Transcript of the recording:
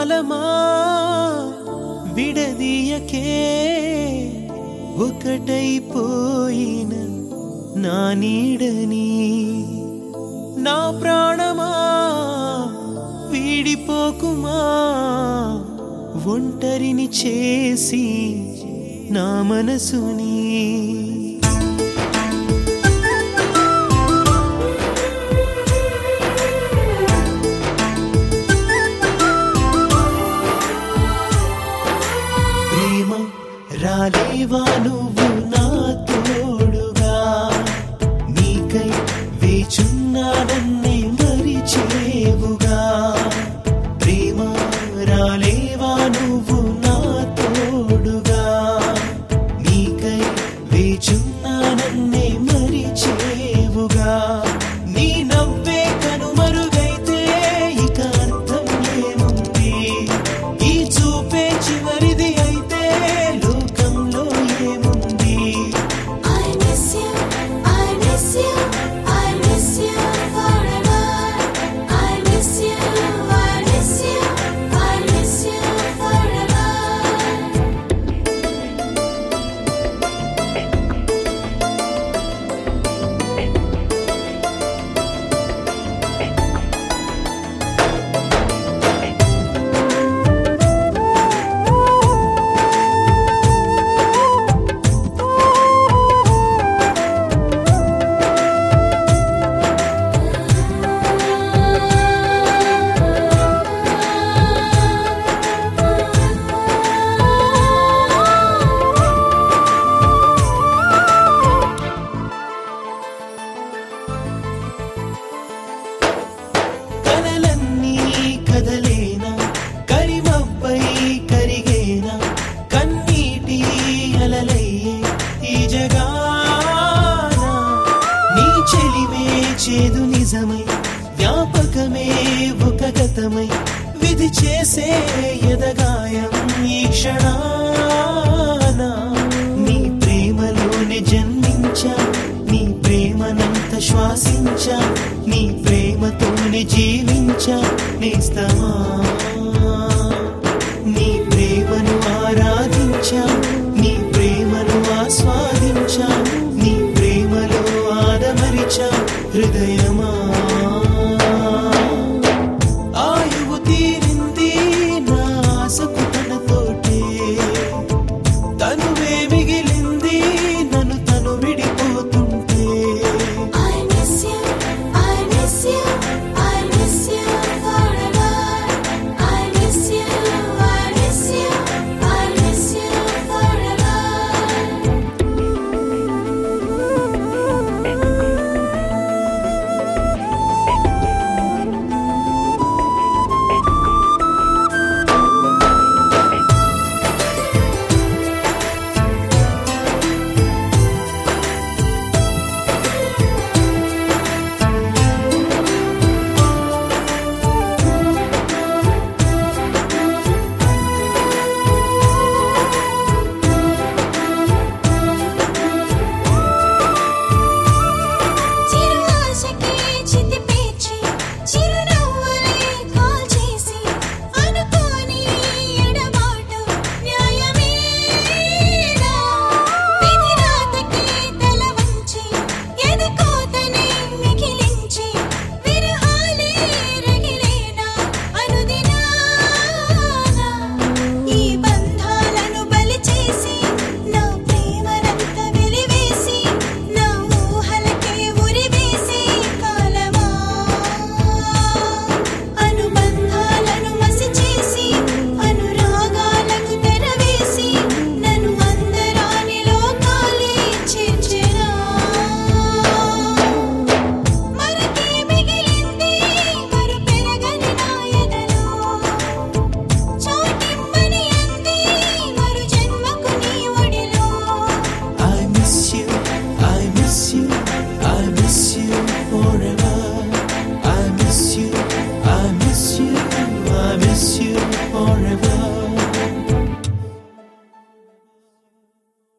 కాలమా విడదీయకే ఒకటైపోయిన నా నీడని నా ప్రాణమా వీడిపోకుమా ఒంటరిని చేసి నా మనసుని ప్రేమ రాలేవా నువ్వు నా తోడుగా నీకై వేచున్నానన్నే మరిచేవుగా ప్రేమ రాలేవా నువ్వు నా తోడుగా నీకై వేచున్నానన్నే మరిచేవుగా నీ నవ్వే కనుమరుగైతే ఇక అర్థం ఏముంది ఈ చూపే చివరిది అయితే లోకంలో ఏముంది I miss you, I miss you, I miss you forever. I miss you, I miss you, I miss you forever. కలలన్నీ కదలేనా కరిమబ్బై కరిగేనా కన్నీటి అలలయ్యే ఈ జగాన నీ చెలిమే చేదు నిజమై జ్ఞాపకమే ఒక గతమై విధి చేసే ఎదగాయం ఈ క్షణాన నీ ప్రేమలోనే జన్మించా నీ ప్రేమనంత శ్వాసించా నీ ప్రేమతోనే జీవించా నీ